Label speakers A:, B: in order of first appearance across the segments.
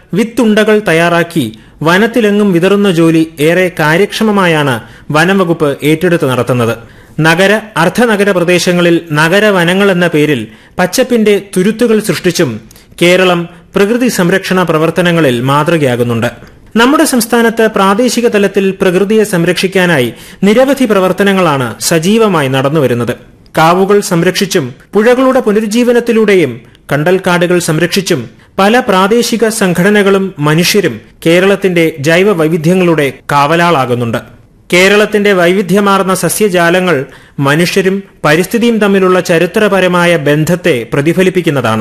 A: വിത്തുണ്ടകൾ തയ്യാറാക്കി വനത്തിലെങ്ങും വിതറുന്ന ജോലി ഏറെ കാര്യക്ഷമമായാണ് വനംവകുപ്പ് ഏറ്റെടുത്ത് നടത്തുന്നത് നഗര അർദ്ധനഗര പ്രദേശങ്ങളിൽ നഗരവനങ്ങൾ എന്ന പേരിൽ പച്ചപ്പിന്റെ തുരുത്തുകൾ സൃഷ്ടിച്ചും കേരളം പ്രകൃതി സംരക്ഷണ പ്രവർത്തനങ്ങളിൽ മാതൃകയാകുന്നുണ്ട് നമ്മുടെ സംസ്ഥാനത്ത് പ്രാദേശിക തലത്തിൽ പ്രകൃതിയെ സംരക്ഷിക്കാനായി നിരവധി പ്രവർത്തനങ്ങളാണ് സജീവമായി നടന്നുവരുന്നത് കാവുകൾ സംരക്ഷിച്ചും പുഴകളുടെ പുനരുജ്ജീവനത്തിലൂടെയും കണ്ടൽക്കാടുകൾ സംരക്ഷിച്ചും പല പ്രാദേശിക സംഘടനകളും മനുഷ്യരും കേരളത്തിന്റെ ജൈവ വൈവിധ്യങ്ങളുടെ കാവലാളാകുന്നുണ്ട് കേരളത്തിന്റെ വൈവിധ്യമാർന്ന സസ്യജാലങ്ങൾ മനുഷ്യരും പരിസ്ഥിതിയും തമ്മിലുള്ള ചരിത്രപരമായ ബന്ധത്തെ പ്രതിഫലിപ്പിക്കുന്നതാണ്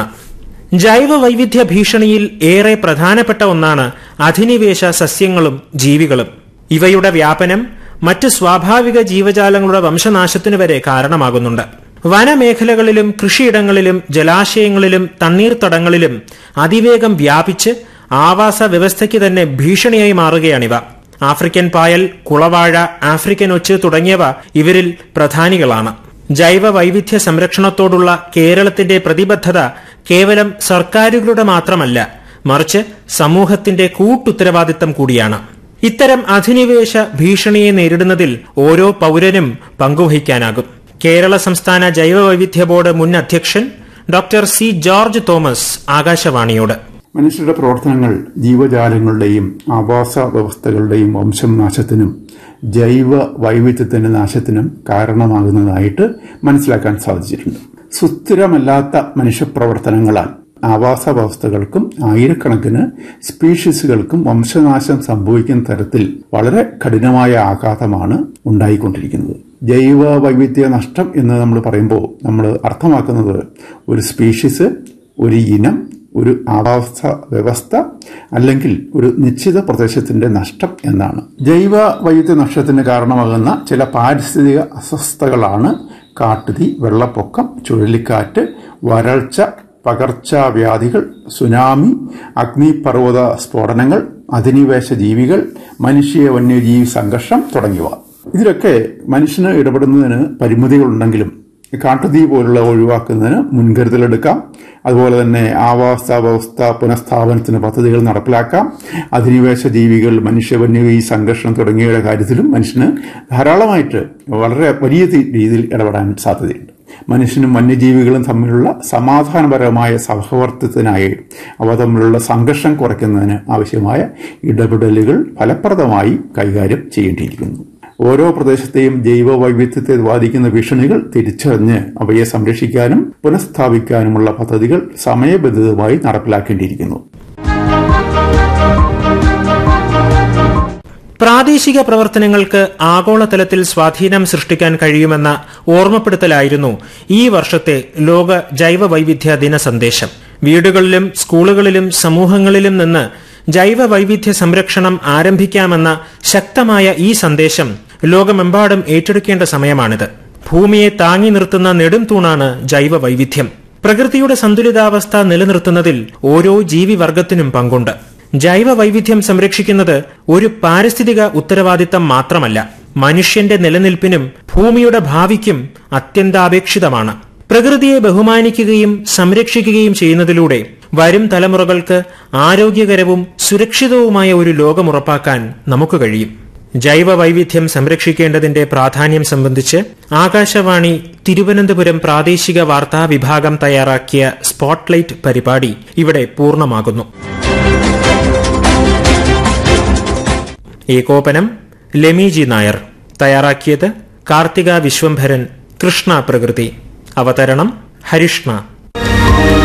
A: ജൈവ വൈവിധ്യ ഭീഷണിയിൽ ഏറെ പ്രധാനപ്പെട്ട ഒന്നാണ് അധിനിവേശ സസ്യങ്ങളും ജീവികളും ഇവയുടെ വ്യാപനം മറ്റ് സ്വാഭാവിക ജീവജാലങ്ങളുടെ വംശനാശത്തിനു വരെ കാരണമാകുന്നുണ്ട് വനമേഖലകളിലും കൃഷിയിടങ്ങളിലും ജലാശയങ്ങളിലും തണ്ണീർത്തടങ്ങളിലും അതിവേഗം വ്യാപിച്ച് ആവാസ വ്യവസ്ഥയ്ക്ക് തന്നെ ഭീഷണിയായി മാറുകയാണിവ ആഫ്രിക്കൻ പായൽ കുളവാഴ ആഫ്രിക്കൻ ഒച്ച് തുടങ്ങിയവ ഇവരിൽ പ്രധാനികളാണ് ജൈവ വൈവിധ്യ സംരക്ഷണത്തോടുള്ള കേരളത്തിന്റെ പ്രതിബദ്ധത കേവലം സർക്കാരുകളുടെ മാത്രമല്ല മറിച്ച് സമൂഹത്തിന്റെ കൂട്ടുത്തരവാദിത്തം കൂടിയാണ് ഇത്തരം അധിനിവേശ ഭീഷണിയെ നേരിടുന്നതിൽ ഓരോ പൌരനും പങ്കുവഹിക്കാനാകും കേരള സംസ്ഥാന ജൈവ വൈവിധ്യ ബോർഡ് മുൻ അധ്യക്ഷൻ ഡോക്ടർ സി ജോർജ് തോമസ് ആകാശവാണിയോട്
B: മനുഷ്യരുടെ പ്രവർത്തനങ്ങൾ ജീവജാലങ്ങളുടെയും ആവാസ വ്യവസ്ഥകളുടെയും വംശം നാശത്തിനും ജൈവ വൈവിധ്യത്തിന്റെ നാശത്തിനും കാരണമാകുന്നതായിട്ട് മനസ്സിലാക്കാൻ സാധിച്ചിട്ടുണ്ട് സുസ്ഥിരമല്ലാത്ത മനുഷ്യപ്രവർത്തനങ്ങളാൽ ആവാസ വ്യവസ്ഥകൾക്കും ആയിരക്കണക്കിന് സ്പീഷീസുകൾക്കും വംശനാശം സംഭവിക്കുന്ന തരത്തിൽ വളരെ കഠിനമായ ആഘാതമാണ് ഉണ്ടായിക്കൊണ്ടിരിക്കുന്നത് ജൈവ വൈവിധ്യ നഷ്ടം എന്ന് നമ്മൾ പറയുമ്പോൾ നമ്മൾ അർത്ഥമാക്കുന്നത് ഒരു സ്പീഷീസ് ഒരു ഇനം ഒരു ആവാസ വ്യവസ്ഥ അല്ലെങ്കിൽ ഒരു നിശ്ചിത പ്രദേശത്തിന്റെ നഷ്ടം എന്നാണ് ജൈവ വൈവിധ്യ നഷ്ടത്തിന് കാരണമാകുന്ന ചില പാരിസ്ഥിതിക അസ്വസ്ഥതകളാണ് കാട്ടുതീ വെള്ളപ്പൊക്കം ചുഴലിക്കാറ്റ് വരൾച്ച പകർച്ചവ്യാധികൾ സുനാമി അഗ്നിപർവ്വത സ്ഫോടനങ്ങൾ അധിനിവേശ ജീവികൾ മനുഷ്യ വന്യജീവി സംഘർഷം തുടങ്ങിയവ ഇതിലൊക്കെ മനുഷ്യന് ഇടപെടുന്നതിന് പരിമിതികളുണ്ടെങ്കിലും കാട്ടുതീ പോലുള്ള ഒഴിവാക്കുന്നതിന് മുൻകരുതലെടുക്കാം അതുപോലെ തന്നെ ആവാസ വ്യവസ്ഥ പുനഃസ്ഥാപനത്തിന് പദ്ധതികൾ നടപ്പിലാക്കാം അധിനിവേശ ജീവികൾ മനുഷ്യ വന്യജീവി സംഘർഷം തുടങ്ങിയവയുടെ കാര്യത്തിലും മനുഷ്യന് ധാരാളമായിട്ട് വളരെ വലിയ രീതിയിൽ ഇടപെടാൻ സാധ്യതയുണ്ട് മനുഷ്യനും വന്യജീവികളും തമ്മിലുള്ള സമാധാനപരമായ സഹവർത്തിത്വത്തിനായി അവ തമ്മിലുള്ള സംഘർഷം കുറയ്ക്കുന്നതിന് ആവശ്യമായ ഇടപെടലുകൾ ഫലപ്രദമായി കൈകാര്യം ചെയ്യേണ്ടിയിരിക്കുന്നു ഓരോ പ്രദേശത്തെയും ജൈവ വൈവിധ്യത്തെ ബാധിക്കുന്ന ഭീഷണികൾ തിരിച്ചറിഞ്ഞ് അവയെ സംരക്ഷിക്കാനും പുനഃസ്ഥാപിക്കാനുമുള്ള പദ്ധതികൾ സമയബന്ധിതമായി നടപ്പിലാക്കേണ്ടിയിരിക്കുന്നു
A: പ്രാദേശിക പ്രവർത്തനങ്ങൾക്ക് ആഗോളതലത്തിൽ സ്വാധീനം സൃഷ്ടിക്കാൻ കഴിയുമെന്ന ഓർമ്മപ്പെടുത്തലായിരുന്നു ഈ വർഷത്തെ ലോക ജൈവ വൈവിധ്യ ദിന സന്ദേശം വീടുകളിലും സ്കൂളുകളിലും സമൂഹങ്ങളിലും നിന്ന് ജൈവ വൈവിധ്യ സംരക്ഷണം ആരംഭിക്കാമെന്ന ശക്തമായ ഈ സന്ദേശം ലോകമെമ്പാടും ഏറ്റെടുക്കേണ്ട സമയമാണിത് ഭൂമിയെ താങ്ങി നിർത്തുന്ന നെടും തൂണാണ് ജൈവ വൈവിധ്യം പ്രകൃതിയുടെ സന്തുലിതാവസ്ഥ നിലനിർത്തുന്നതിൽ ഓരോ ജീവിവർഗത്തിനും പങ്കുണ്ട് ജൈവ വൈവിധ്യം സംരക്ഷിക്കുന്നത് ഒരു പാരിസ്ഥിതിക ഉത്തരവാദിത്തം മാത്രമല്ല മനുഷ്യന്റെ നിലനിൽപ്പിനും ഭൂമിയുടെ ഭാവിക്കും അത്യന്താപേക്ഷിതമാണ് പ്രകൃതിയെ ബഹുമാനിക്കുകയും സംരക്ഷിക്കുകയും ചെയ്യുന്നതിലൂടെ വരും തലമുറകൾക്ക് ആരോഗ്യകരവും സുരക്ഷിതവുമായ ഒരു ലോകം ഉറപ്പാക്കാൻ നമുക്ക് കഴിയും ജൈവ വൈവിധ്യം സംരക്ഷിക്കേണ്ടതിന്റെ പ്രാധാന്യം സംബന്ധിച്ച് ആകാശവാണി തിരുവനന്തപുരം പ്രാദേശിക വാർത്താ വിഭാഗം തയ്യാറാക്കിയ സ്പോട്ട്ലൈറ്റ് പരിപാടി ഇവിടെ പൂർണ്ണമാകുന്നു ഏകോപനം ലെമിജി നായർ തയ്യാറാക്കിയത് കാർത്തിക വിശ്വംഭരൻ കൃഷ്ണ പ്രകൃതി അവതരണം ഹരിഷ്ണ